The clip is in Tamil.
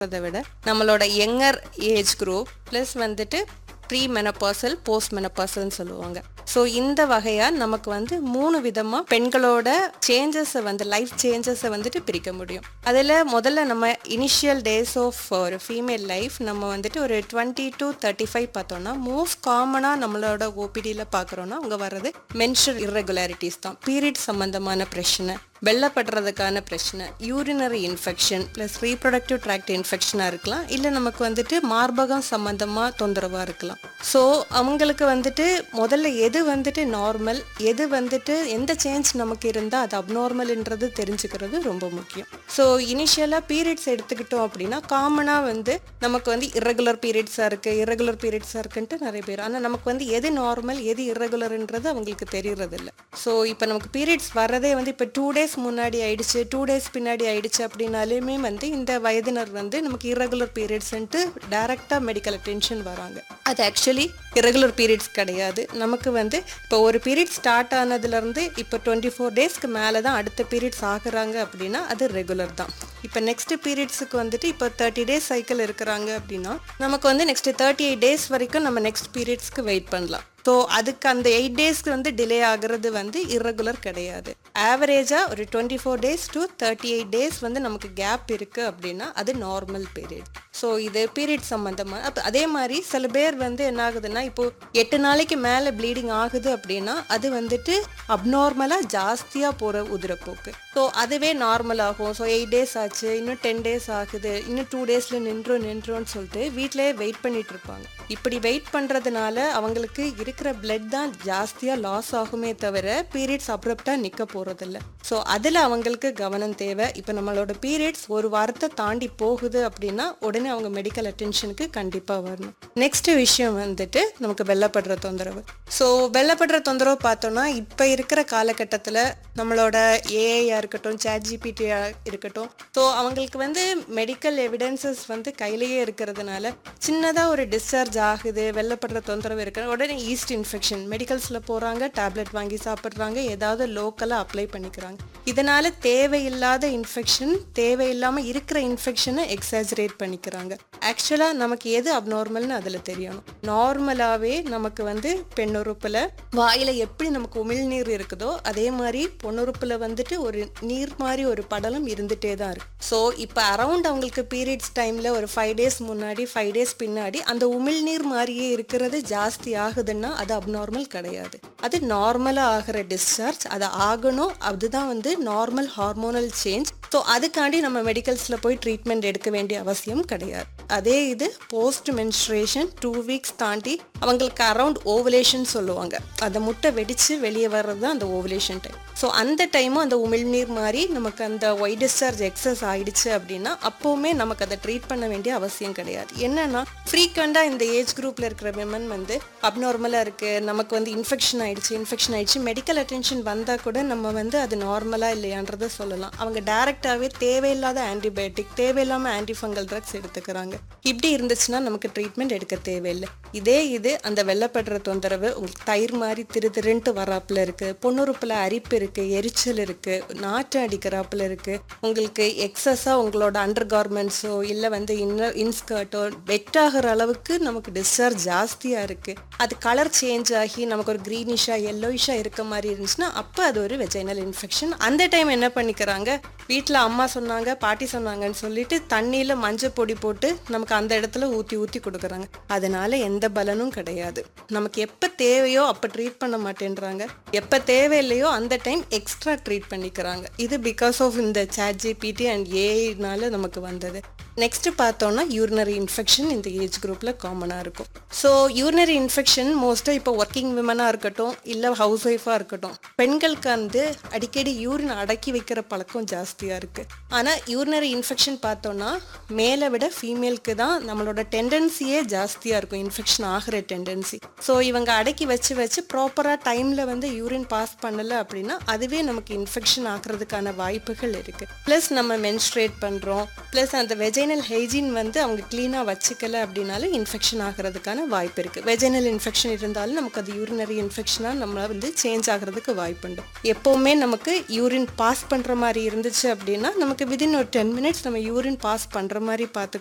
அதை விட நம்மளோட யங்கர் ஏஜ் குரூப் ப்ளஸ் வந்துட்டு ப்ரீ மெனப்பாசல் போஸ்ட் மெனப்பாசல்னு சொல்லுவாங்க ஸோ இந்த வகையாக நமக்கு வந்து மூணு விதமாக பெண்களோட சேஞ்சஸை வந்து லைஃப் சேஞ்சஸை வந்துட்டு பிரிக்க முடியும் அதில் முதல்ல நம்ம இனிஷியல் டேஸ் ஆஃப் ஒரு ஃபீமேல் லைஃப் நம்ம வந்துட்டு ஒரு டுவெண்ட்டி டு தேர்ட்டி ஃபைவ் பார்த்தோம்னா மோஸ்ட் காமனாக நம்மளோட ஓபிடியில் பார்க்குறோன்னா அங்கே வர்றது மென்ஷர் irregularities தான் பீரியட் சம்மந்தமான பிரச்சனை வெள்ளப்படுறதுக்கான பிரச்சனை urinary infection plus reproductive tract இன்ஃபெக்ஷனாக இருக்கலாம் இல்லை நமக்கு வந்துட்டு மார்பகம் சம்மந்தமாக தொந்தரவாக இருக்கலாம் ஸோ அவங்களுக்கு வந்துட்டு முதல்ல எது வந்துட்டு நார்மல் எது வந்துட்டு எந்த சேஞ்ச் நமக்கு இருந்தால் அது அப்நார்மல்ன்றது தெரிஞ்சுக்கிறது ரொம்ப முக்கியம் ஸோ இனிஷியலாக பீரியட்ஸ் எடுத்துக்கிட்டோம் அப்படின்னா காமனாக வந்து நமக்கு வந்து irregular பீரியட்ஸாக இருக்குது irregular பீரியட்ஸாக இருக்குன்ட்டு நிறைய பேர் ஆனால் நமக்கு வந்து எது நார்மல் எது irregularன்றது அவங்களுக்கு தெரியறதில்ல ஸோ இப்போ நமக்கு பீரியட்ஸ் வர்றதே வந்து இப்போ டூ டேஸ் முன்னாடி ஆயிடுச்சு டூ டேஸ் பின்னாடி ஆயிடுச்சு அப்படின்னாலுமே வந்து இந்த வயதினர் வந்து நமக்கு irregular பீரியட்ஸ்ன்ட்டு டைரெக்டாக மெடிக்கல் அட்டென்ஷன் வராங்க அது ஆக்சுவலி irregular பீரியட்ஸ் கிடையாது நமக்கு வந்து இப்போ ஒரு பீரியட் ஸ்டார்ட் ஆனதுலேருந்து இப்போ டுவெண்ட்டி ஃபோர் டேஸ்க்கு மேலே தான் அடுத்த பீரியட்ஸ் ஆகுறாங்க அப்படின்னா அது ரெகுலர் தான் இப்போ நெக்ஸ்ட் பீரியட்ஸுக்கு வந்துட்டு இப்போ தேர்ட்டி டேஸ் சைக்கிள் இருக்கிறாங்க அப்படின்னா நமக்கு வந்து நெக்ஸ்ட் தேர்ட்டி எயிட் டேஸ் வரைக்கும் நம்ம நெக்ஸ்ட் பீரியட்ஸ்க்கு வெயிட் பண்ணலாம் ஸோ அதுக்கு அந்த எயிட் டேஸ்க்கு வந்து டிலே ஆகுறது வந்து irregular கிடையாது ஆவரேஜாக ஒரு twenty four days to thirty eight days வந்து நமக்கு கேப் இருக்குது அப்படின்னா அது நார்மல் பீரியட் ஸோ இது பீரியட் சம்மந்தமாக அப்போ அதே மாதிரி சில பேர் வந்து என்ன ஆகுதுன்னா இப்போ எட்டு நாளைக்கு மேலே ப்ளீடிங் ஆகுது அப்படின்னா அது வந்துட்டு அப்நார்மலாக ஜாஸ்தியாக போகிற உதிரப்போக்கு ஸோ அதுவே நார்மல் ஆகும் ஸோ எயிட் டேஸ் ஆச்சு இன்னும் டென் டேஸ் ஆகுது இன்னும் டூ டேஸில் நின்றோம் நின்றோன்னு சொல்லிட்டு வீட்டிலே வெயிட் பண்ணிட்டு இருப்பாங்க இப்படி வெயிட் பண்ணுறதுனால அவங்களுக்கு இருக்கிற பிளட் தான் ஜாஸ்தியாக லாஸ் ஆகுமே தவிர பீரியட்ஸ் அப்ரப்டாக நிற்க போகிறதில்ல ஸோ அதில் அவங்களுக்கு கவனம் தேவை இப்போ நம்மளோட பீரியட்ஸ் ஒரு வாரத்தை தாண்டி போகுது அப்படின்னா உடனே அவங்க மெடிக்கல் அட்டென்ஷனுக்கு கண்டிப்பாக வரணும் நெக்ஸ்ட் விஷயம் வந்துட்டு நமக்கு வெள்ளப்படுற தொந்தரவு ஸோ வெள்ளப்படுற தொந்தரவு பார்த்தோம்னா இப்போ இருக்கிற காலகட்டத்தில் நம்மளோட ஏஐயா இருக்கட்டும் சேட் ஜிபிடியா இருக்கட்டும் ஸோ அவங்களுக்கு வந்து மெடிக்கல் எவிடன்சஸ் வந்து கையிலேயே இருக்கிறதுனால சின்னதாக ஒரு டிஸ்சார்ஜ் ஆகுது வெள்ளப்படுற தொந்தரவு இருக்கிற உடனே ஈஸ்ட் இன்ஃபெக்ஷன் மெடிக்கல்ஸில் போகிறாங்க டேப்லெட் வாங்கி சாப்பிட்றாங்க ஏதாவது லோக்கலாக அப்ளை பண்ணிக்கிறாங்க இதனால தேவையில்லாத இன்ஃபெக்ஷன் தேவையில்லாமல் இருக்கிற இன்ஃபெக்ஷனை எக்ஸாஜரேட் பண்ணிக்கிறாங்க ஆக்சுவலாக நமக்கு எது அப்நார்மல்னு அதில் தெரியணும் நார்மலாகவே நமக்கு வந்து பெண்ணுறுப்பில் வாயில் எப்படி நமக்கு உமிழ்நீர் இருக்குதோ அதே மாதிரி பொண்ணுறுப்பில் வந்துட்டு ஒரு நீர் மாதிரி ஒரு படலம் இருந்துகிட்டே தான் இருக்கு ஸோ இப்போ அரவுண்ட் அவங்களுக்கு பீரியட்ஸ் டைமில் ஒரு ஃபைவ் டேஸ் முன்னாடி ஃபைவ் டேஸ் பின்னாடி அந்த உமிழ்நீர் மாதிரியே இருக்கிறது ஜாஸ்தி ஆகுதுன்னா அது அப்நார்மல் கிடையாது அது நார்மலாக ஆகிற டிஸ்சார்ஜ் அது ஆகணும் அதுதான் வந்து நார்மல் ஹார்மோனல் சேஞ்ச் ஸோ அதுக்காண்டி நம்ம மெடிக்கல்ஸில் போய் ட்ரீட்மெண்ட் எடுக்க வேண்டிய அவசியம் கிடையாது அதே இது போஸ்ட் மென்ஸ்ட்ரேஷன் டூ வீக்ஸ் தாண்டி அவங்களுக்கு அரவுண்ட் ஓவலேஷன் சொல்லுவாங்க அந்த முட்டை வெடித்து வெளியே வர்றது தான் அந்த ஓவலேஷன் டைம் ஸோ அந்த டைமும் அந்த உமிழ்நீர் மாதிரி நமக்கு அந்த ஒய் டிஸ்சார்ஜ் எக்ஸஸ் ஆயிடுச்சு அப்படின்னா அப்போவுமே நமக்கு அதை ட்ரீட் பண்ண வேண்டிய அவசியம் கிடையாது என்னன்னா ஃப்ரீக்வெண்ட்டாக இந்த ஏஜ் குரூப்பில் இருக்கிற விமன் வந்து அப்நார்மலாக இருக்குது நமக்கு வந்து இன்ஃபெக்ஷன் ஆயிடுச்சு இன்ஃபெக்ஷன் ஆயிடுச்சு மெடிக்கல் அட்டென்ஷன் வந்தால் கூட நம்ம வந்து அது நார்மலாக இல்லையான்றதை சொல்லலாம் அவங்க டைரெக்டாகவே தேவையில்லாத ஆன்டிபயோட்டிக் தேவையில்லாமல் ஆன்டிஃபங்கல் ட்ரக்ஸ் எடுத்துக்கிறாங்க இப்படி இருந்துச்சுன்னா நமக்கு ட்ரீட்மெண்ட் எடுக்க தேவையில்லை இதே இது அந்த வெள்ளப்படுற தொந்தரவு உங்களுக்கு தயிர் மாதிரி திரு திருன்ட்டு வராப்புல இருக்குது பொண்ணுறுப்பில் அரிப்பு இருக்குது எரிச்சல் இருக்குது நாற்று அடிக்கிறாப்புல இருக்குது உங்களுக்கு எக்ஸஸாக உங்களோட அண்டர் கார்மெண்ட்ஸோ இல்லை வந்து இன்னர் இன்ஸ்கர்ட்டோ வெட்டாகிற அளவுக்கு நமக்கு டிஸ்சார்ஜ் ஜாஸ்தியாக இருக்குது அது கலர் சேஞ்ச் ஆகி நமக்கு ஒரு க்ரீனிஷாக எல்லோயிஷாக இருக்க மாதிரி இருந்துச்சுன்னா அப்போ அது ஒரு வெஜைனல் இன்ஃபெக்ஷன் அந்த டைம் என்ன பண்ணிக்கிறாங்க வீட்டில் அம்மா சொன்னாங்க பாட்டி சொன்னாங்கன்னு சொல்லிட்டு தண்ணியில் மஞ்சள் பொடி போட்டு நமக்கு அந்த இடத்துல ஊற்றி ஊற்றி கொடுக்குறாங்க அதனால எந்த பலனும் கிடையாது நமக்கு எப்போ தேவையோ அப்போ ட்ரீட் பண்ண மாட்டேன்றாங்க எப்போ தேவையில்லையோ அந்த டைம் எக்ஸ்ட்ரா ட்ரீட் பண்ணிக்கிறாங்க இது பிகாஸ் ஆஃப் இந்த சேட் ஜிபிடி அண்ட் ஏஐனால நமக்கு வந்தது நெக்ஸ்ட் பார்த்தோம்னா யூரினரி இன்ஃபெக்ஷன் இந்த ஏஜ் குரூப்பில் காமனாக இருக்கும் ஸோ யூரினரி இன்ஃபெக்ஷன் மோஸ்ட்டாக இப்போ ஒர்க்கிங் விமனாக இருக்கட்டும் இல்லை ஹவுஸ் ஒய்ஃபாக இருக்கட்டும் பெண்களுக்கு வந்து அடிக்கடி யூரின் அடக்கி வைக்கிற பழக்கம் ஜாஸ்தியாக இருக்குது ஆனால் யூரினரி இன்ஃபெக்ஷன் பார்த்தோம்னா மேலே விட ஃபீமேலுக்கு தான் நம்மளோட டெண்டன்சியே ஜாஸ்தியாக இருக்கும் இன்ஃபெக்ஷன் ஆகிற டெண்டன்சி ஸோ இவங்க அடக்கி வச்சு வச்சு ப்ராப்பராக டைமில் வந்து யூரின் பாஸ் பண்ணலை அப்படின்னா அதுவே நமக்கு இன்ஃபெக்ஷன் ஆகிறதுக்கான வாய்ப்புகள் இருக்குது ப்ளஸ் நம்ம மென்ஸ்ட்ரேட் பண்ணுறோம் ப்ளஸ் அந்த வெஜைனல் ஹைஜீன் வந்து அவங்க க்ளீனாக வச்சுக்கல அப்படின்னாலும் இன்ஃபெக்ஷன் ஆகிறதுக்கான வாய்ப்பு இருக்குது வெஜைனல் இன்ஃபெக்ஷன் இருந்தாலும் நமக்கு அது யூரினரி இன்ஃபெக்ஷனாக நம்ம வந்து சேஞ்ச் ஆகிறதுக்கு வாய்ப்புண்டு எப்போவுமே நமக்கு யூரின் பாஸ் பண்ணுற மாதிரி இருந்துச்சு அப்படின்னா நமக்கு விதின் ஒரு டென் மினிட்ஸ் நம்ம யூரின் பாஸ் பண்ணுற மாதிரி பார்த்துக்கணும்